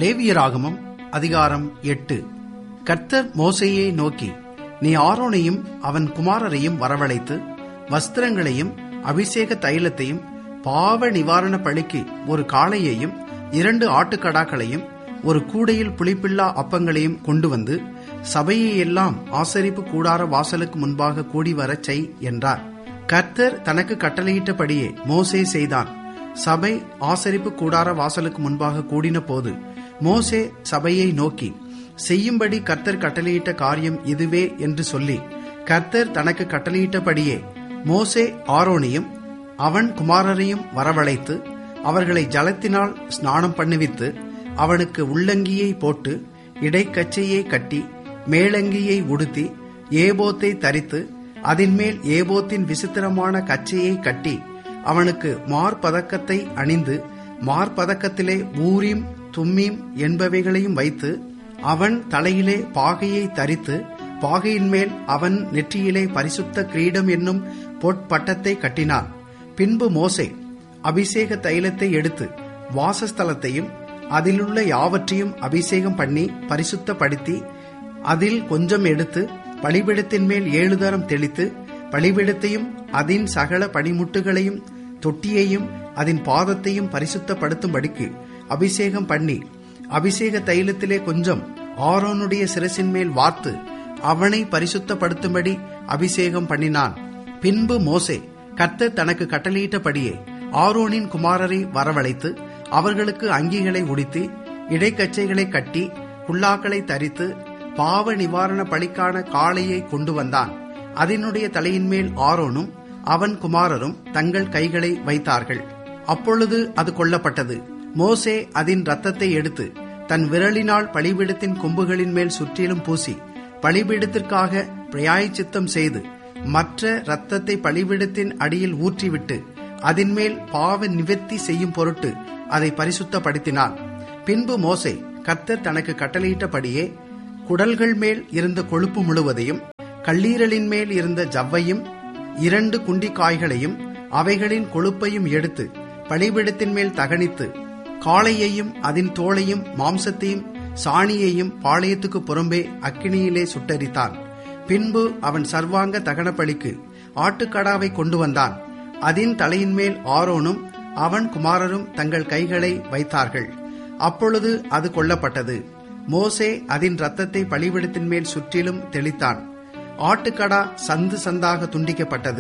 லேவியராகமம் அதிகாரம் எட்டு கர்த்தர் மோசேயை நோக்கி நீ ஆரோனையும் அவன் குமாரரையும் வரவழைத்து வஸ்திரங்களையும் அபிஷேக தைலத்தையும் பாவ நிவாரண பலிக்கு ஒரு காளையையும் இரண்டு ஆட்டுக்கடாக்களையும் ஒரு கூடையில் புளிப்பில்லா அப்பங்களையும் கொண்டு வந்து சபையை எல்லாம் ஆசரிப்பு கூடார வாசலுக்கு முன்பாக கூடி வரச் செய் என்றார் கர்த்தர் தனக்கு கட்டளையிட்டபடியே மோசே செய்தான் சபை ஆசரிப்பு கூடார வாசலுக்கு முன்பாக கூடின போது மோசே சபையை நோக்கி செய்யும்படி கர்த்தர் கட்டளையிட்ட காரியம் இதுவே என்று சொல்லி கர்த்தர் தனக்கு கட்டளையிட்டபடியே மோசே ஆரோனையும் அவன் குமாரரையும் வரவழைத்து அவர்களை ஜலத்தினால் ஸ்நானம் பண்ணுவித்து அவனுக்கு உள்ளங்கியை போட்டு இடைக்கச்சையை கட்டி மேலங்கியை உடுத்தி ஏபோத்தை தரித்து அதின்மேல் ஏபோத்தின் விசித்திரமான கச்சையை கட்டி அவனுக்கு மார்பதக்கத்தை அணிந்து மார்பதக்கத்திலே ஊரீம் தும்மீம் என்பவைகளையும் வைத்து அவன் தலையிலே பாகையை தரித்து பாகையின் மேல் அவன் நெற்றியிலே பரிசுத்த கிரீடம் என்னும் பொற்பட்டத்தை கட்டினான் பின்பு மோசே அபிஷேக தைலத்தை எடுத்து வாசஸ்தலத்தையும் அதிலுள்ள யாவற்றையும் அபிஷேகம் பண்ணி பரிசுத்தப்படுத்தி அதில் கொஞ்சம் எடுத்து பலிபிடத்தின் மேல் ஏழு தரம் தெளித்து பலிபிடத்தையும் அதன் சகல பனிமுட்டுகளையும் தொட்டியையும் அதன் பாதத்தையும் பரிசுத்தப்படுத்தும்படிக்கு அபிஷேகம் பண்ணி அபிஷேக தைலத்திலே கொஞ்சம் ஆரோனுடைய சிரசின் மேல் வார்த்து அவனை பரிசுத்தப்படுத்தும்படி அபிஷேகம் பண்ணினான் பின்பு மோசே கர்த்தர் தனக்கு கட்டளையிட்டபடியே ஆரோனின் குமாரரை வரவழைத்து அவர்களுக்கு அங்கிகளை உடுத்தி இடைக்கச்சைகளை கட்டி குல்லாக்களை தரித்து பாவ நிவாரண பலிக்கான காளையை கொண்டு வந்தான் அதனுடைய தலையின் மேல் ஆரோனும் அவன் குமாரரும் தங்கள் கைகளை வைத்தார்கள் அப்பொழுது அது கொல்லப்பட்டது மோசே அதன் ரத்தத்தை எடுத்து தன் விரலினால் பலிபீடத்தின் கொம்புகளின் மேல் சுற்றிலும் பூசி பலிபீடத்திற்காக பிராயச்சித்தம் செய்து மற்ற இரத்தத்தை பலிபீடத்தின் அடியில் ஊற்றிவிட்டு அதன்மேல் பாவ நிவர்த்தி செய்யும் பொருட்டு அதை பரிசுத்தப்படுத்தினான் பின்பு மோசே கர்த்தர் தனக்கு கட்டளையிட்டபடியே குடல்கள் மேல் இருந்த கொழுப்பு முழுவதையும் கல்லீரலின் மேல் இருந்த ஜவ்வையும் இரண்டு குண்டிக்காய்களையும் அவைகளின் கொழுப்பையும் எடுத்து பலிபீடத்தின் மேல் தகனித்து காளையையும் அதன் தோளையும் மாம்சத்தையும் சாணியையும் பாளையத்துக்கு புறம்பே அக்கினியிலே சுட்டரித்தான் பின்பு அவன் சர்வாங்க தகனப்பலிக்கு ஆட்டுக்கடாவை கொண்டு வந்தான் அதன் தலையின் மேல் ஆரோனும் அவன் குமாரரும் தங்கள் கைகளை வைத்தார்கள் அப்பொழுது அது கொல்லப்பட்டது மோசே அதன் ரத்தத்தை பலிபிடத்தின் மேல் சுற்றிலும் தெளித்தான் ஆட்டுக்கடா சந்து சந்தாக துண்டிக்கப்பட்டது